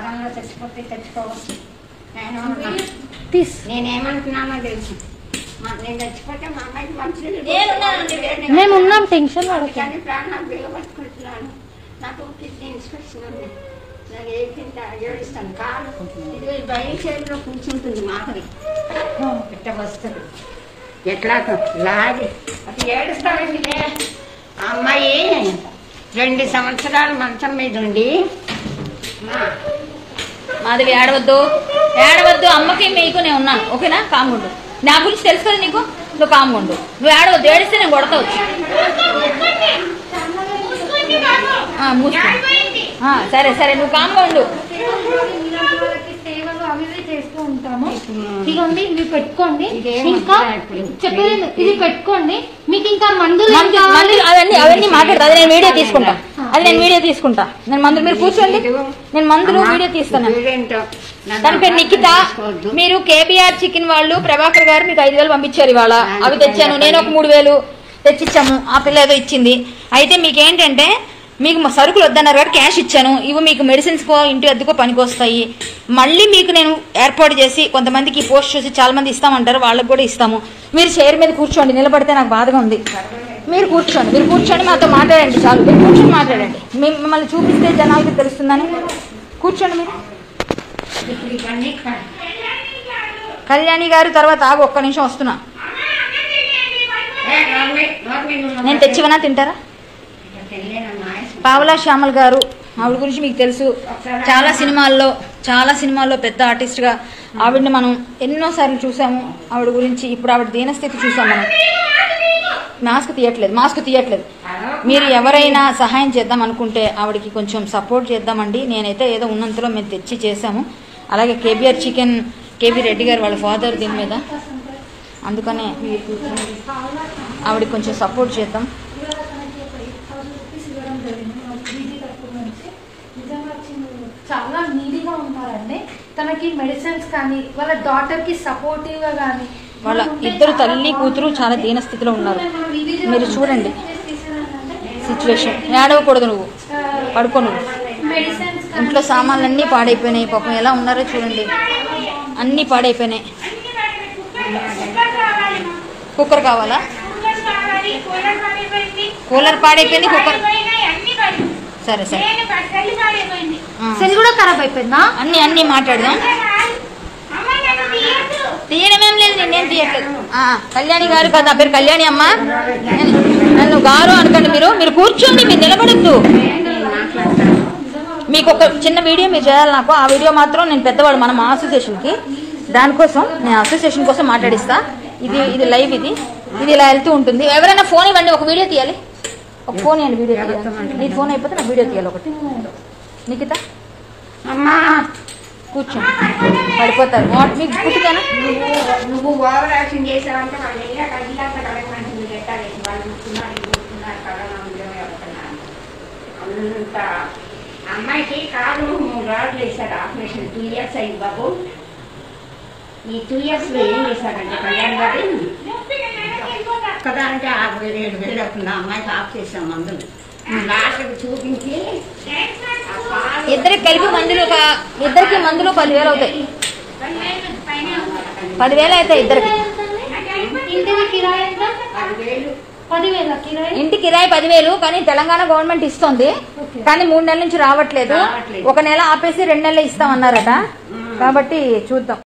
వారంలో చచ్చిపోతే చచ్చిపోవచ్చు నేనేమన్నా తీస్ నేనేమంటున్నానో తెలుసు మా- నేను చచ్చిపోతే మా అమ్మాయికి మంచిది నేనున్నానండి. మేము ఉన్నాం టెన్షన్ పడకండి కానీ ప్రాణాలు బిగబట్టుకుంటున్నాను నాకు కిడ్నీ ఇన్స్పెక్షన్ ఉంది నేను ఏ కింద ఏడుస్తాను కాలు ఇది బయట చేతిలో కూర్చుంటుంది మాదిరి ఇట్ట వస్తుంది ఎట్లా లాగి అది ఏడుస్తానండి ఆ అమ్మాయి రెండు సంవత్సరాలు మంచం మీద ఉండి మా మాధవి ఏడవద్దు ఏడవద్దు అమ్మకి మీకు నేను ఉన్నాను ఓకేనా కామ్గుండు నా గురించి తెలుసు కదా నీకు నువ్వు కామ్గుండు నువ్వు ఏడవద్దు ఏడిస్తే నేను కొడతా వచ్చి ఆ, మూసుకో ఆ, సరే సరే నువ్వు కామ్గా ఉండు ఇలాంటి వాళ్ళకి సేవలు అవి ఇవి చేస్తూ ఉంటాము ఇదిగోండి ఇవి పెట్టుకోండి ఇదేం ఇంకా వద్దురా ఇప్పుడు. చెప్పేది ఇది పెట్టుకోండి మీకు ఇంకా మందులు ఏం మందు- కావాలి? మందులు అవన్నీ అవన్నీ మాట్లాడతా అది నేను వీడియో తీసుకుంటా అది నేను వీడియో తీసుకుంటా నేను మందులు మీరు కూర్చోండి నేను మందులు వీడియో తీస్తాను వీడేంటో నన్ను తన పేరు నిఖిత అపార్థం చేసుకోవద్దు. మీరు కేబిఆర్ చికెన్ వాళ్ళు ప్రభాకర్ గారు మీకు ఐదు వేలు పంపించారు ఇవాళ అవి తెచ్చాను నేను ఒక మూడు వేలు తెచ్చిచ్చాము ఆ పిల్ల ఏదో ఇచ్చింది అయితే మీకు ఏంటంటే మీకు మా సరుకులు వద్దన్నారు కాబట్టి క్యాష్ ఇచ్చాను ఇవి మీకు మెడిసిన్స్కో ఇంటి అద్దెకో పనికొస్తాయి మళ్ళీ మీకు నేను ఏర్పాటు చేసి కొంతమందికి ఈ పోస్ట్ చూసి చాలా మంది ఇస్తామంటారు వాళ్ళకి కూడా ఇస్తాము మీరు చైర్ మీద కూర్చోండి నిలబడితే నాకు బాధగా ఉంది మీరు కూర్చోండి మీరు కూర్చోండి మాతో మాట్లాడండి చాలు మీరు కూర్చొని మాట్లాడండి మీ- మిమ్మల్ని చూపిస్తే జనాలకి తెలుస్తుందని కూర్చోండి మీరు ఇప్పుడు ఇవన్నీ క- కళ్యాణి గారు తర్వాత ఆగు ఒక్క నిమిషం వస్తున్నా ఏ, నోర్మి, నోర్మి, నువ్వు నేను తెచ్చివనా తింటారా ఇక్కడ తెలియనమ్మా, ఆయాసం. పావలా శ్యామల్ గారు ఆవిడ గురించి మీకు తెలుసు చాలా సినిమాల్లో చాలా సినిమాల్లో పెద్ద ఆర్టిస్ట్ గా ఆవిడని మనం ఎన్నో సార్లు చూసాము ఆవిడ గురించి ఇప్పుడు ఆవిడ దీనస్థితి చూసాం మనం మాస్క్ తీయట్లేదు మాస్క్ తీయట్లేదు మీరు ఎవరైనా సహాయం చేద్దాం అనుకుంటే ఆవిడకి కొంచెం సపోర్ట్ చేద్దామండి నేనైతే ఏదో ఉన్నంతలో మేము తెచ్చి చేశాము అలాగే కేబీఆర్ చికెన్ కేబీ రెడ్డి గారు వాళ్ళ ఫాదర్ దీని మీద అందుకనే ఆవిడకి కొంచెం సపోర్ట్ చేద్దాం ఇవాళ తనకి ఒక 8,000 రూపీస్ ఇవ్వడం జరిగింది మా బీజీ తరపు నుంచి. నిజంగా చిన్న- చాలా నీడీగా ఉంటారండి తనకి మెడిసిన్స్ కానీ వాళ్ళ డాటర్ కి సపోర్టివ్ గా కానీ వాళ్ళ ఇద్దరు తల్లి కూతురు చాలా దీన స్థితిలో ఉన్నారు మీరు చూడండి సిచ్యువేషన్ ఏడవకూడదు నువ్వు పడుకో నువ్వు మెడిసిన్స్ ఇంట్లో సామాన్లన్నీ పాడైపోయినాయి పాపం ఎలా ఉన్నారో చూడండి అన్నీ పాడైపోయినాయి కుక్కర్ కావాలా కూలర్ పాడైపోయింది కుక్కర్ సరే సరే ఆ. సెల్ కూడా ఖరాబ్ అయిపోయిందా అన్ని అన్ని మాట్లాడదాం తీయడమేం లేదు నేనేం తీయట్లేదు ఆ, కళ్యాణి గారు కదా నా పేరు కళ్యాణి అమ్మ నేను- నన్ను గారు అనకండి మీరు మీరు కూర్చోండి మీరు నిలబడద్దు మీకు ఒక చిన్న వీడియో మీరు చేయాలి నాకు ఆ వీడియో మాత్రం నేను పెద్దవాడు మన మా అసోసియేషన్కి దానికోసం నేను అసోసియేషన్ కోసం మాట్లాడిస్తా ఇది ఇది లైవ్ ఇది ఇది ఇలా వెళ్తూ ఉంటుంది ఎవరైనా ఫోన్ ఇవ్వండి ఒక వీడియో తీయాలి ఒక ఫోన్ ఇవ్వండి వీడియో తీయాలి నీ ఫోన్ అయిపోతే నాకు వీడియో తీయాలి ఒకటి నిఖిత అమ్మా కూర్చోండి పడిపోతారు వాట్ మీకు పుట్టుకేనా నువ్వు నువ్వు ఓవర్ యాక్షన్ చేసావంటే వాళ్ళు వెళ్ళాక అడిగాక కడగమంటుంది పెట్టాలి వాళ్ళు ముట్టున్నారు ఇది ముట్టున్నారు కరోనా ఉందేమో ఎవరుతున్నారు అంత అమ్మాయికి కాలు మూడు రాళ్ళు వేశారు ఆపరేషన్ టూ ఇయర్స్ అయింది బాబు ఈ టూ ఇయర్స్ లో ఏం చేశారంటే కళ్యాణ్ గారు ఒక్కదానికి యాభై ఏడు వేలు అవుతుంది ఆ అమ్మాయికి ఆఫ్ చేసాం మందులు డాక్టర్కి చూపించి ఆ పాలు ఇద్దరికి కలిపి మందులు ఒక ఇద్దరికి మందులు పదివేలు అవుతాయి పదివేలు అవుతాయి ఇద్దరికి ఇంటికి కిరాయి ఎంత పదివేలు పదివేల కిరాయి ఇంటి కిరాయి పదివేలు కానీ తెలంగాణ గవర్నమెంట్ ఇస్తుంది కానీ మూడు నెలల నుంచి రావట్లేదు రావట్లేదు. ఒక నెల ఆపేసి రెండు నెలలు ఇస్తామన్నారట కాబట్టి చూద్దాం